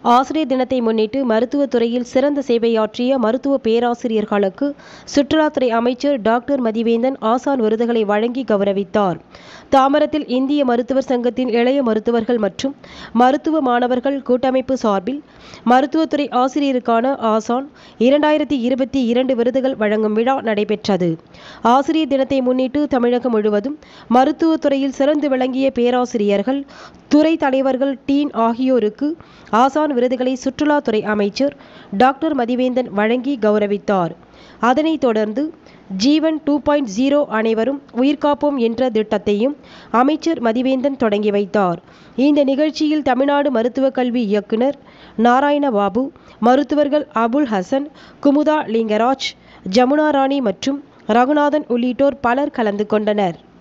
ஆசிரியர் தினத்தை முன்னிட்டு மருத்துவத் துறையில் சிறந்த சேவையாற்றிய மருத்துவ பேராசிரியர்களுக்கு சுற்றுலாத்துறை அமைச்சர் டாக்டர் மதிவேந்தன் ஆசான் விருதுகளை வழங்கி கௌரவித்தார் தாமரத்தில் இந்திய மருத்துவர் சங்கத்தின் இளைய மருத்துவர்கள் மற்றும் மருத்துவ மாணவர்கள் கூட்டமைப்பு சார்பில் மருத்துவத்துறை ஆசிரியருக்கான ஆசான் இரண்டாயிரத்தி இருபத்தி இரண்டு விருதுகள் வழங்கும் விழா நடைபெற்றது ஆசிரியர் தினத்தை முன்னிட்டு தமிழகம் முழுவதும் மருத்துவத் துறையில் சிறந்து விளங்கிய பேராசிரியர்கள் துறை தலைவர்கள் டீன் ஆகியோருக்கு ஆசான் விருதுகளை சுற்றுலாத்துறை அமைச்சர் டாக்டர் மதிவேந்தன் வழங்கி கௌரவித்தார் அதனைத் தொடர்ந்து ஜீவன் டூ பாயிண்ட் ஜீரோ அனைவரும் உயிர்காப்போம் என்ற திட்டத்தையும் அமைச்சர் மதிவேந்தன் தொடங்கி வைத்தார் இந்த நிகழ்ச்சியில் தமிழ்நாடு மருத்துவக் கல்வி இயக்குனர் நாராயணபாபு மருத்துவர்கள் அபுல் ஹசன் குமுதா லிங்கராஜ் ஜமுனா ராணி மற்றும் ரகுநாதன் உள்ளிட்டோர் பலர் கலந்து கொண்டனர்